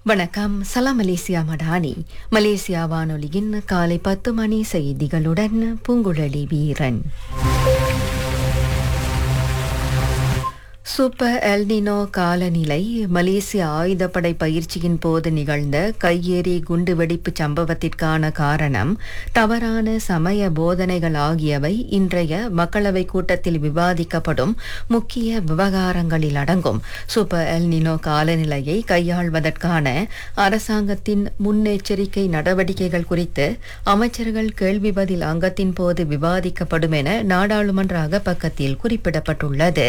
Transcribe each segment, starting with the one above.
வணக்கம் சலாம் Malaysia Madani Malaysia வானொலியின் காலை பத்து மணி செய்திகளுடன் பூங்குழலி வீரன் சூப்பர் எல்னினோ காலநிலை மலேசிய ஆயுதப்படை பயிற்சியின் போது நிகழ்ந்த கையேறி குண்டுவெடிப்பு சம்பவத்திற்கான காரணம் தவறான சமய போதனைகள் ஆகியவை இன்றைய மக்களவை கூட்டத்தில் விவாதிக்கப்படும் முக்கிய விவகாரங்களில் அடங்கும் சூப்பர் எல்னினோ காலநிலையை கையாள்வதற்கான அரசாங்கத்தின் முன்னெச்சரிக்கை நடவடிக்கைகள் குறித்து அமைச்சர்கள் கேள்வி பதில் அங்கத்தின் போது விவாதிக்கப்படும் என நாடாளுமன்ற அகப்பக்கத்தில் குறிப்பிடப்பட்டுள்ளது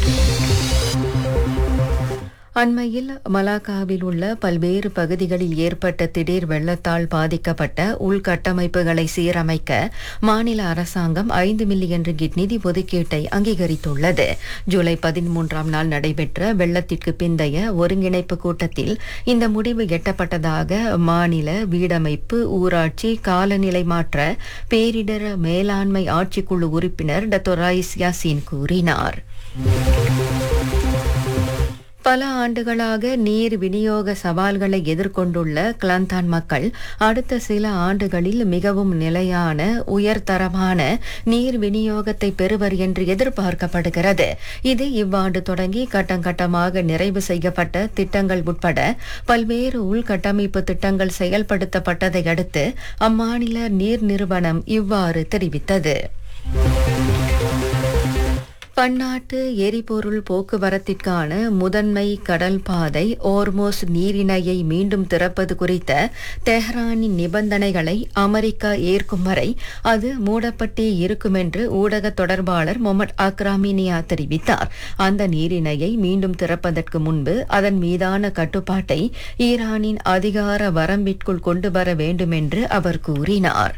அண்மையில் மலாக்காவில் உள்ள பல்வேறு பகுதிகளில் ஏற்பட்ட திடீர் வெள்ளத்தால் பாதிக்கப்பட்ட உள்கட்டமைப்புகளை சீரமைக்க மாநில அரசாங்கம் ஐந்து மில்லியன் ரிங்கிட் நிதி ஒதுக்கீட்டை அங்கீகரித்துள்ளது ஜூலை பதிமூன்றாம் நாள் நடைபெற்ற வெள்ளத்திற்கு பிந்தைய ஒருங்கிணைப்பு கூட்டத்தில் இந்த முடிவு எட்டப்பட்டதாக மாநில வீடமைப்பு ஊராட்சி காலநிலை மாற்ற பேரிடர் மேலாண்மை ஆட்சிக்குழு உறுப்பினர் டத்தோராய்ஸ் யாசின் கூறினார் பல ஆண்டுகளாக நீர் விநியோக சவால்களை எதிர்கொண்டுள்ள கிளந்தான் மக்கள் அடுத்த சில ஆண்டுகளில் மிகவும் நிலையான உயர்தரமான நீர் விநியோகத்தை பெறுவர் என்று எதிர்பார்க்கப்படுகிறது இது இவ்வாண்டு தொடங்கி கட்டங்கட்டமாக நிறைவு செய்யப்பட்ட திட்டங்கள் உட்பட பல்வேறு உள்கட்டமைப்பு திட்டங்கள் செயல்படுத்தப்பட்டதை அடுத்து அம்மாநில நீர் நிறுவனம் இவ்வாறு தெரிவித்தது பன்னாட்டு எரிபொருள் போக்குவரத்திற்கான முதன்மை கடல் பாதை ஓர்மோஸ் நீரிணையை மீண்டும் திறப்பது குறித்த தெஹ்ரானின் நிபந்தனைகளை அமெரிக்கா ஏற்கும் வரை அது மூடப்பட்டே இருக்கும் என்று ஊடக தொடர்பாளர் மொஹமட் அக்ராமினியா தெரிவித்தார் அந்த நீரிணையை மீண்டும் திறப்பதற்கு முன்பு அதன் மீதான கட்டுப்பாட்டை ஈரானின் அதிகார வரம்பிற்குள் கொண்டு வர வேண்டும் என்று அவர் கூறினார்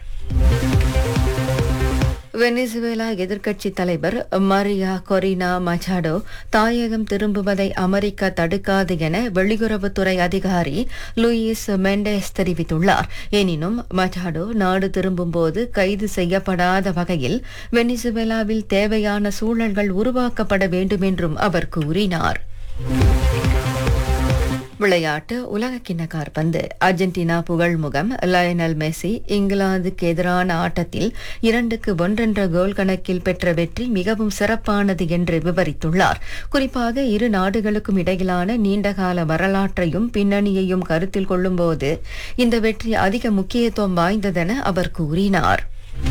வெனிசுவேலா எதிர்க்கட்சி தலைவர் மரியா கொரினா மச்சாடோ தாயகம் திரும்புவதை அமெரிக்கா தடுக்காது என வெளியுறவுத்துறை அதிகாரி லூயிஸ் மெண்டேஸ் தெரிவித்துள்ளார் எனினும் மச்சாடோ நாடு திரும்பும்போது கைது செய்யப்படாத வகையில் வெனிசுவேலாவில் தேவையான சூழல்கள் உருவாக்கப்பட வேண்டும் என்றும் அவர் கூறினார் விளையாட்டு உலகக்கிண்ண காற்பந்து அர்ஜென்டினா புகழ்முகம் லயனல் மெஸ்ஸி இங்கிலாந்துக்கு எதிரான ஆட்டத்தில் இரண்டுக்கு ஒன்றென்ற கோல் கணக்கில் பெற்ற வெற்றி மிகவும் சிறப்பானது என்று விவரித்துள்ளார் குறிப்பாக இரு நாடுகளுக்கும் இடையிலான நீண்டகால வரலாற்றையும் பின்னணியையும் கருத்தில் கொள்ளும்போது இந்த வெற்றி அதிக முக்கியத்துவம் வாய்ந்ததென அவர் கூறினார்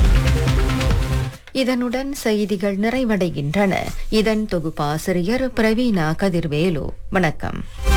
இதனுடன் செய்திகள் நிறைவடைகின்றன இதன் தொகுப்பாசிரியர் பிரவீனா கதிர்வேலு வணக்கம்